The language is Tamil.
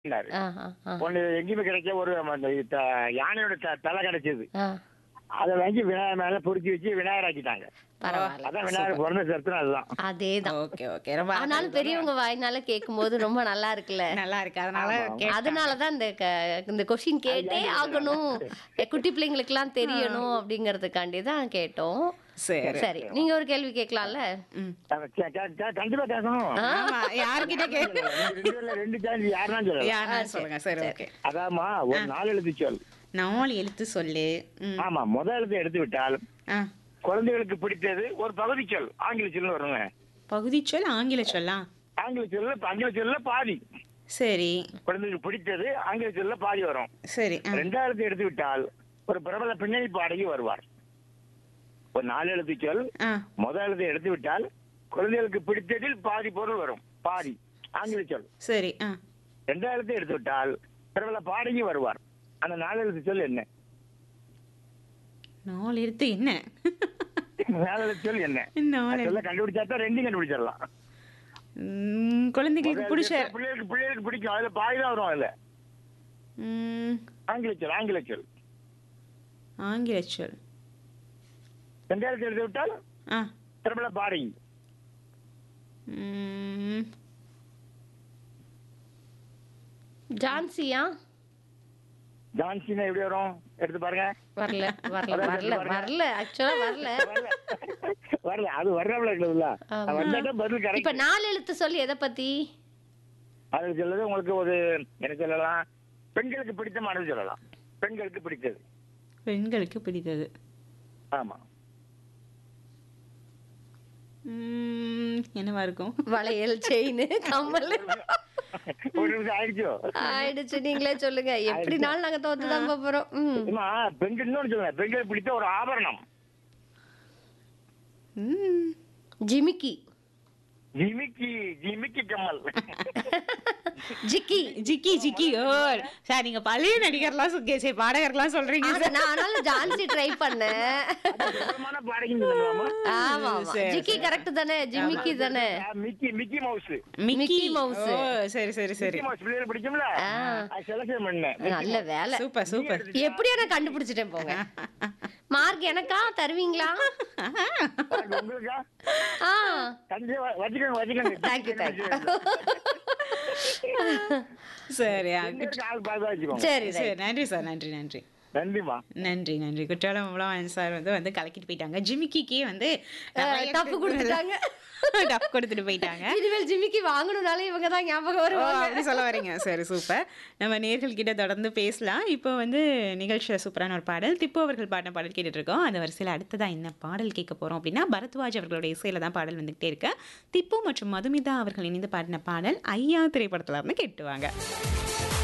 இருந்தாரு. ஆ, ஆ, ஆ. ஒண்ணு எங்கேயுமே கிடைக்க ஒரு அந்த த- யானையோட த- தலை கிடைச்சது ஆ, அதை வாங்கி விநாயகர் மேல பொருத்தி வச்சு விநாயகர் ஆக்கிட்டாங்க பரவாயில்ல அதான் விநாயகர் பிறந்த சரித்திரம் அதுதான் அதேதான் ஓகே ஓகே ரொம்ப ஆனாலும் பெரியவங்க வாய்னால கேட்கும்போது ரொம்ப நல்லா இருக்குல்ல நல்லா இருக்கு அதனால கேட்டேன். அதனாலதான் இந்த க- இந்த கொஸ்டின் கேட்டே ஆகணும் குட்டி பிள்ளைங்களுக்கு எல்லாம் தெரியணும் அப்படிங்கறதுக்காண்டி தான் கேட்டோம் சரி சரி நீங்க ஒரு கேள்வி கேட்கலாம்ல ம். கே- கே- கே- கண்டிப்பா கேட்கணும் ஆமா யார்கிட்ட கேட்க ரெண்டு பேர்ல ரெண்டு சான்ஸ் யாருன்னா சொல்லலாம் யாரா சொல்லுங்க சரி ஓகே அதாம்மா ஒரு நாலு எழுத்து சொல் நாலு எழுத்து சொல்லு ம். ஆமா முதல் எழுத்து எடுத்து விட்டால் ஆ குழந்தைகளுக்கு பிடித்தது ஒரு பகுதி சொல் ஆங்கில சொல்னு வருங்க பகுதி சொல் ஆங்கில சொல்லா ஆங்கில சொல்ல ஆங்கில சொல்ல பாதி சரி குழந்தைகளுக்கு பிடித்தது ஆங்கில சொல்ல பாதி வரும் சரி ஆ. ரெண்டாவது எழுத்து எடுத்து விட்டால் ஒரு பிரபல பின்னணி பாடகி வருவார் ஒரு நாலு எழுத்து சொல் ஆ முதல் எழுத்து எடுத்து விட்டால் குழந்தைகளுக்கு பிடித்ததில் பாதி பொருள் வரும் பாதி ஆங்கில சொல் சரி ஆ ரெண்டாவது எழுத்து எடுத்து விட்டால் பிரபல பாடகி வருவார் அந்த நாலு எழுத்து சொல் என்ன நாலு எழுத்து என்ன நாலு எழுத்து சொல் என்ன நாலு சொல்ல கண்டுபிடிச்சா தான் ரெண்டும் கண்டுபிடிச்சிடலாம் ம், குழந்தைகளுக்கு முதல் பிடிச்ச எழுத்து பிள்ளைகளுக்கு பிள்ளைகளுக்கு பிடிக்கும் அதுல பாதி தான் வரும் அதுல ம், ஆங்கில சொல் ஆங்கில சொல் ஆங்கில சொல் ரெண்டாயிரத்தி எடுத்து விட்டால் ஆ பிரபல பாடகி ம், ஜான்சியா ஜான்சினா எப்படி வரும் எடுத்து பாருங்க வரல வரல வரல வரல ஆக்சுவலா வரல வரல அது வர்றாப்புல இருக்குதுல்ல ஆமா. வந்தாட்டா பதில் இப்ப கரெக்ட் நாலு எழுத்து சொல்லி எதை பத்தி அது சொல்லுது உங்களுக்கு ஒரு என்ன சொல்லலாம் பெண்களுக்கு பிடித்தமானது சொல்லலாம் பெண்களுக்கு பிடித்தது பெண்களுக்கு பிடித்தது ஆமா ம், என்னவா இருக்கும் வளையல் செயின் கம்மல் ஒரு நிமிஷம் ஆயிடுச்சோ ஆயிடுச்சு நீங்களே சொல்லுங்க எப்படினாலும் நாங்க தோத்துதான் போப் போறோம் ம். ஆமா பெண்கள் இன்னொன்னு சொல்லுங்க பெண்களுக்கு பிடித்த ஒரு ஆபரணம் ம், ஜிமிக்கி ஜிமிக்கி ஜிமிக்கி கம்மல் ஜிக்கி ஜிக்கி ஜிக்கி ஓ சார் நீங்க பழைய நடிகர்லாம் சொ- சரி பாடகர்லாம் சொல்றீங்க ஆனா, நான் ஆனாலும் ஜான்சி ட்ரை பண்ணேன் சுத்தமான பாடகின்னு சொல்லலாமா ஆமா ஆமா. சரி, ஜிக்கி கரெக்ட் தானே ஜிமிக்கி தானே ஆ, Mickey Mickey Mouse Mickey Mickey Mouse. ஓ சரி சரி சரி மிக்கி மவுஸ் பிள்ளைகள் பிடிக்கும்ல ஆ. அது செலக்ஷன் பண்ணேன் நல்ல வேலை சூப்பர் சூப்பர் எப்படியோ நான் கண்டுபிடிச்சிட்டேன் போங்க மார்க் எனக்கா தருவீங்களா அது உங்களுக்கா ஆ கண்டிப்பா வச்சுக்கோங்க வச்சுக்கோங்க தேங்க்யூ தேங்க்யூ சரி ஆ, இன்னொரு ஆள் பார்த்து வச்சுக்கோங்க சரி சரி நன்றி சார் நன்றி நன்றி நன்றிமா நன்றி நன்றி குற்றாலம் அவ்வளோ சார் வந்து வந்து கலக்கிட்டு போயிட்டாங்க ஜிமிக்கிக்கே வந்து நிறைய தப்பு கொடுத்துட்டாங்க டப் கொடுத்துட்டு போயிட்டாங்க இனிமேல் ஜிமிக்கி வாங்கணும்னாலே இவங்க தான் ஞாபகம் ஓ, வருவாங்க அப்படி சொல்ல வரீங்க சரி சூப்பர் நம்ம நேர்கள் கிட்ட தொடர்ந்து பேசலாம் இப்போ வந்து நிகழ்ச்சியில் சூப்பரான ஒரு பாடல் திப்பு அவர்கள் பாடின பாடல் கேட்டுட்டு இருக்கோம் அந்த வரிசையில் அடுத்ததா என்ன பாடல் கேட்க போறோம் அப்படின்னா பரத்வாஜ் அவர்களுடைய இசையில தான் பாடல் வந்துகிட்டே இருக்கு திப்பு மற்றும் மதுமிதா அவர்கள் இணைந்து பாடின பாடல் ஐயா திரைப்படத்துல இருந்து கேட்டுவாங்க